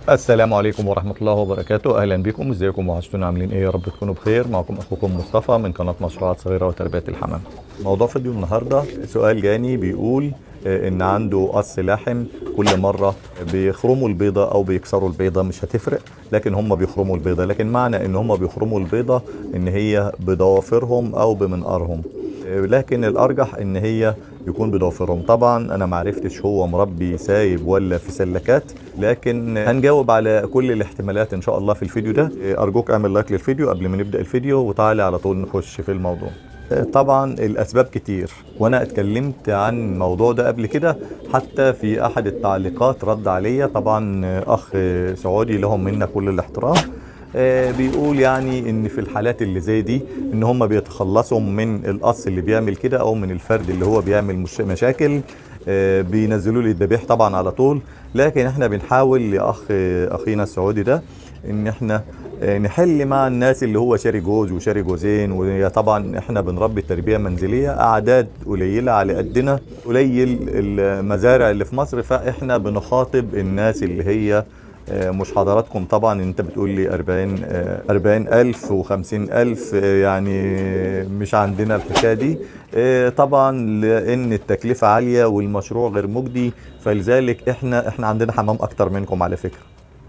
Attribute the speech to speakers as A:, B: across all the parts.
A: السلام عليكم ورحمة الله وبركاته أهلا بكم ازيكم وحشتونا عاملين ايه يا رب تكونوا بخير معكم أخوكم مصطفى من قناة مشروعات صغيرة وتربية الحمام موضوع فيديو النهاردة سؤال جاني بيقول آه، ان عنده قص لحم كل مرة بيخرموا البيضة او بيكسروا البيضة مش هتفرق لكن هم بيخرموا البيضة لكن معنى ان هم بيخرموا البيضة ان هي بضوافرهم او بمنقارهم آه، لكن الارجح ان هي يكون بضوافرهم طبعا انا معرفتش هو مربي سايب ولا في سلكات لكن هنجاوب على كل الاحتمالات ان شاء الله في الفيديو ده ارجوك اعمل لايك للفيديو قبل ما نبدا الفيديو وتعالى على طول نخش في الموضوع طبعا الاسباب كتير وانا اتكلمت عن الموضوع ده قبل كده حتى في احد التعليقات رد عليا طبعا اخ سعودي لهم منا كل الاحترام آه، بيقول يعني ان في الحالات اللي زي دي ان هم بيتخلصوا من القص اللي بيعمل كده او من الفرد اللي هو بيعمل مش مشاكل آه، بينزلوا لي الذبيح طبعا على طول لكن احنا بنحاول يا اخ اخينا السعودي ده ان احنا آه، نحل مع الناس اللي هو شاري جوز وشاري جوزين وطبعا احنا بنربي تربيه منزليه اعداد قليله على قدنا قليل المزارع اللي في مصر فاحنا بنخاطب الناس اللي هي آه، مش حضراتكم طبعا انت بتقول لي 40 آه، 40000 و50000 يعني مش عندنا الحكايه دي آه، طبعا لان التكلفه عاليه والمشروع غير مجدي فلذلك احنا احنا عندنا حمام اكتر منكم على فكره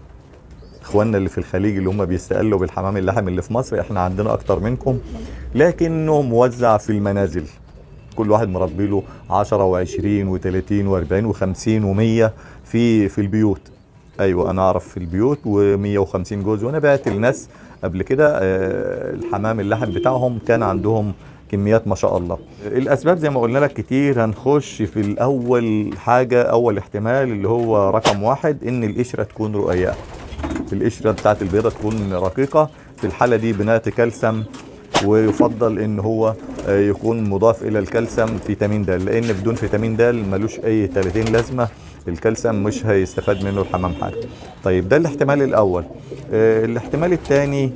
A: اخواننا اللي في الخليج اللي هم بيستقلوا بالحمام اللحم اللي في مصر احنا عندنا اكتر منكم لكنه موزع في المنازل كل واحد مربي له 10 و20 و30 و40 و50 و100 في في البيوت ايوه انا اعرف في البيوت و150 جوز وانا بعت الناس قبل كده آه، الحمام اللحم بتاعهم كان عندهم كميات ما شاء الله الاسباب زي ما قلنا لك كتير هنخش في الاول حاجه اول احتمال اللي هو رقم واحد ان القشره تكون رقيقه القشره بتاعت البيضه تكون رقيقه في الحاله دي بنات كالسيوم ويفضل ان هو آه، يكون مضاف الى الكالسيوم فيتامين د لان بدون فيتامين د ملوش اي 30 لازمه الكالسيوم مش هيستفاد منه الحمام حاجه طيب ده الاحتمال الاول آه، الاحتمال الثاني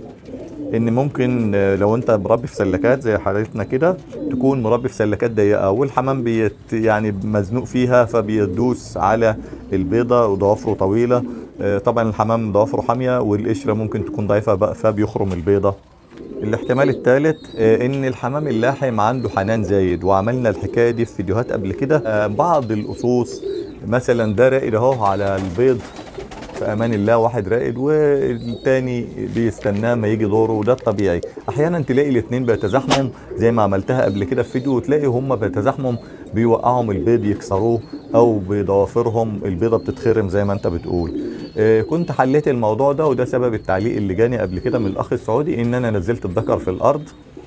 A: ان ممكن آه، لو انت مربي في سلكات زي حالتنا كده تكون مربي في سلكات ضيقه والحمام بيت يعني مزنوق فيها فبيدوس على البيضه وضوافره طويله آه، طبعا الحمام ضوافره حاميه والقشره ممكن تكون ضعيفه بقى فبيخرم البيضه الاحتمال الثالث آه، ان الحمام اللاحم عنده حنان زايد وعملنا الحكايه دي في فيديوهات قبل كده آه، بعض القصوص مثلا ده راقد اهو على البيض في امان الله واحد راقد والتاني بيستناه ما يجي دوره وده الطبيعي احيانا تلاقي الاثنين بيتزاحموا زي ما عملتها قبل كده في فيديو وتلاقي هم بيتزاحموا بيوقعهم البيض يكسروه او بضوافرهم البيضه بتتخرم زي ما انت بتقول آه، كنت حليت الموضوع ده وده سبب التعليق اللي جاني قبل كده من الاخ السعودي ان انا نزلت الذكر في الارض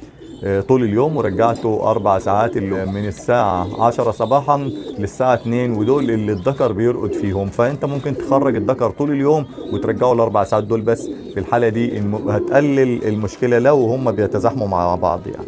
A: آه، طول اليوم ورجعته اربع ساعات اللي من الساعه 10 صباحا للساعه 2 ودول اللي الذكر بيرقد فيهم فانت ممكن تخرج الذكر طول اليوم وترجعه الاربع ساعات دول بس في الحاله دي الم- هتقلل المشكله لو هم بيتزاحموا مع بعض يعني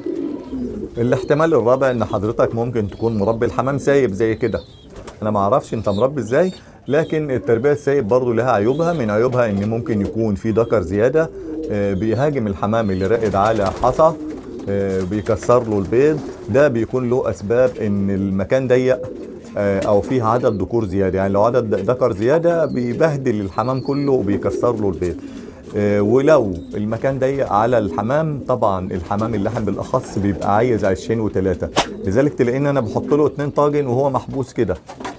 A: الاحتمال الرابع ان حضرتك ممكن تكون مربي الحمام سايب زي كده انا ما اعرفش انت مربي ازاي لكن التربيه السايب برضو لها عيوبها من عيوبها ان ممكن يكون في ذكر زياده آه، بيهاجم الحمام اللي راقد على حصى آه، بيكسر له البيض ده بيكون له اسباب ان المكان ضيق آه، او فيه عدد ذكور زياده يعني لو عدد ذكر زياده بيبهدل الحمام كله وبيكسر له البيض آه، ولو المكان ضيق على الحمام طبعا الحمام اللحم بالاخص بيبقى عايز عشرين وثلاثه لذلك تلاقيني انا بحط له اتنين طاجن وهو محبوس كده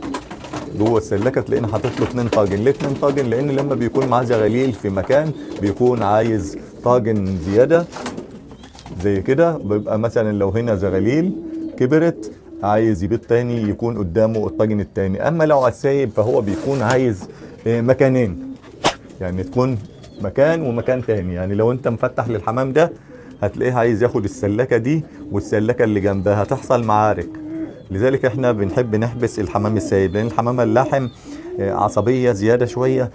A: جوه السلكه تلاقيني حاطط له اتنين طاجن ليه اتنين طاجن لان لما بيكون معاه زغاليل في مكان بيكون عايز طاجن زياده زي كده بيبقى مثلا لو هنا زغاليل كبرت عايز يبيض تاني يكون قدامه الطاجن التاني اما لو على السايب فهو بيكون عايز آه، مكانين يعني تكون مكان ومكان تاني يعني لو انت مفتح للحمام ده هتلاقيه عايز ياخد السلكه دي والسلكه اللي جنبها هتحصل معارك لذلك احنا بنحب نحبس الحمام السايب لان الحمام اللحم آه، عصبيه زياده شويه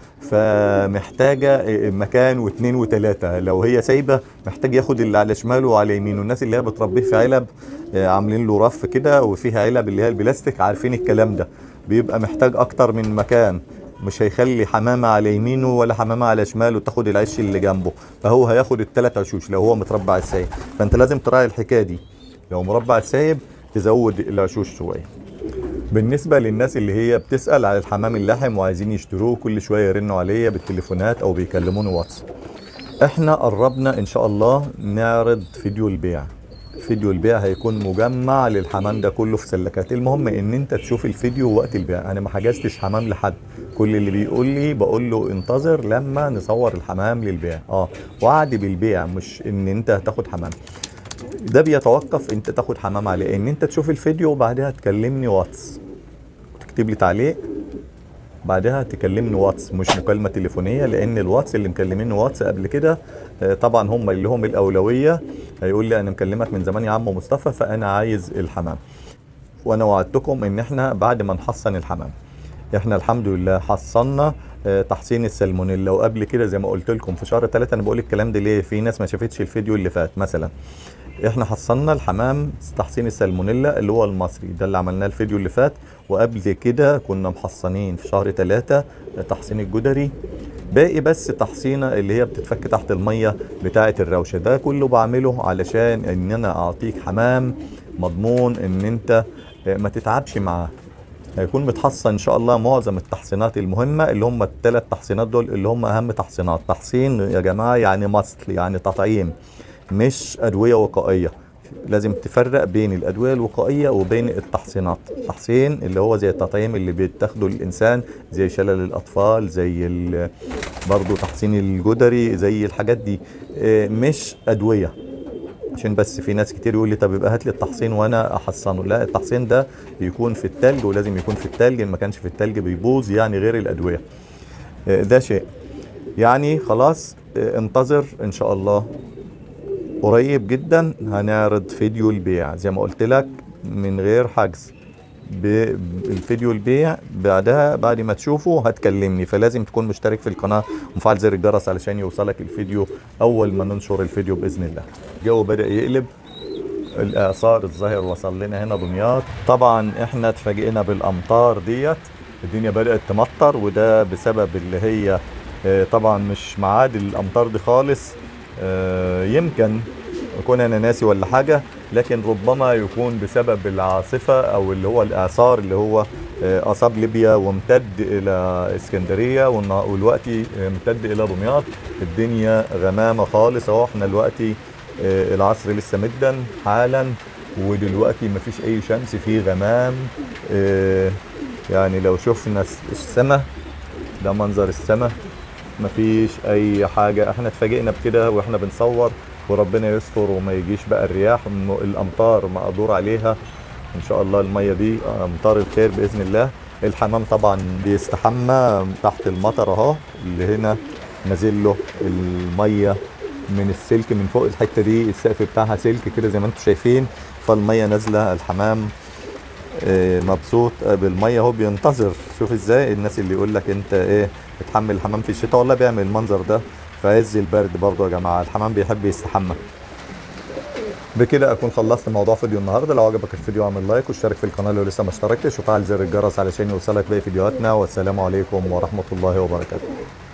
A: فمحتاجه آه، مكان واثنين وثلاثه لو هي سايبه محتاج ياخد اللي على شماله وعلى يمينه الناس اللي هي بتربيه في علب آه، عاملين له رف كده وفيها علب اللي هي البلاستيك عارفين الكلام ده بيبقى محتاج اكتر من مكان مش هيخلي حمامه على يمينه ولا حمامه على شماله تاخد العش اللي جنبه فهو هياخد الثلاث عشوش لو هو متربع السايب فانت لازم تراعي الحكايه دي لو مربع السايب تزود العشوش شويه بالنسبة للناس اللي هي بتسأل على الحمام اللحم وعايزين يشتروه كل شوية يرنوا عليا بالتليفونات أو بيكلموني واتس احنا قربنا ان شاء الله نعرض فيديو البيع فيديو البيع هيكون مجمع للحمام ده كله في سلكات المهم ان انت تشوف الفيديو وقت البيع انا ما حجزتش حمام لحد كل اللي بيقول لي بقول له انتظر لما نصور الحمام للبيع اه وعد بالبيع مش ان انت تاخد حمام ده بيتوقف انت تاخد حمام عليه ان انت تشوف الفيديو وبعدها تكلمني واتس تكتب لي تعليق بعدها تكلمني واتس مش مكالمة تليفونية لأن الواتس اللي مكلميني واتس قبل كده آه، طبعا هم اللي هم الأولوية هيقول لي أنا مكلمك من زمان يا عم مصطفى فأنا عايز الحمام وأنا وعدتكم إن إحنا بعد ما نحصن الحمام إحنا الحمد لله حصنا آه، تحصين السالمونيلا وقبل كده زي ما قلت لكم في شهر ثلاثة أنا بقول الكلام ده ليه في ناس ما شافتش الفيديو اللي فات مثلا احنا حصلنا الحمام تحصين السالمونيلا اللي هو المصري ده اللي عملناه الفيديو اللي فات وقبل كده كنا محصنين في شهر ثلاثة تحصين الجدري باقي بس تحصينة اللي هي بتتفك تحت المية بتاعة الروشة ده كله بعمله علشان ان انا اعطيك حمام مضمون ان انت ما تتعبش معاه هيكون متحصن ان شاء الله معظم التحصينات المهمه اللي هم الثلاث تحصينات دول اللي هم اهم تحصينات تحصين يا جماعه يعني مصل يعني تطعيم مش ادويه وقائيه لازم تفرق بين الادويه الوقائيه وبين التحصينات التحصين اللي هو زي التطعيم اللي بيتاخده الانسان زي شلل الاطفال زي ال- برضه تحصين الجدري زي الحاجات دي آه، مش ادويه عشان بس في ناس كتير يقول لي طب يبقى هات لي التحصين وانا احصنه لا التحصين ده بيكون في التلج ولازم يكون في التلج ان ما كانش في التلج بيبوظ يعني غير الادويه آه، ده شيء يعني خلاص آه، انتظر ان شاء الله قريب جدا هنعرض فيديو البيع زي ما قلت لك من غير حجز ب- الفيديو البيع بعدها بعد ما تشوفه هتكلمني فلازم تكون مشترك في القناة ومفعل زر الجرس علشان يوصلك الفيديو أول ما ننشر الفيديو بإذن الله الجو بدأ يقلب الإعصار الظاهر وصل لنا هنا دمياط طبعا احنا اتفاجئنا بالأمطار ديت الدنيا بدأت تمطر وده بسبب اللي هي آه، طبعا مش معاد الأمطار دي خالص آه، يمكن اكون انا ناسي ولا حاجه لكن ربما يكون بسبب العاصفه او اللي هو الاعصار اللي هو آه، اصاب ليبيا وامتد الى اسكندريه والنا- والوقتي آه، امتد الى دمياط الدنيا غمامه خالص اهو احنا دلوقتي آه، العصر لسه مدا حالا ودلوقتي مفيش اي شمس في غمام آه، يعني لو شفنا السماء ده منظر السماء مفيش اي حاجه احنا اتفاجئنا بكده واحنا بنصور وربنا يستر وما يجيش بقى الرياح م- الامطار مقدور عليها ان شاء الله الميه دي امطار الخير باذن الله الحمام طبعا بيستحمى تحت المطر اهو اللي هنا نازل له الميه من السلك من فوق الحته دي السقف بتاعها سلك كده زي ما انتم شايفين فالميه نازله الحمام آه، مبسوط بالميه هو بينتظر شوف ازاي الناس اللي يقول لك انت ايه بتحمل الحمام في الشتاء والله بيعمل المنظر ده في عز البرد برضه يا جماعه الحمام بيحب يستحمى بكده اكون خلصت موضوع فيديو النهارده لو عجبك الفيديو اعمل لايك واشترك في القناه لو لسه ما اشتركتش وفعل زر الجرس علشان يوصلك باقي فيديوهاتنا والسلام عليكم ورحمه الله وبركاته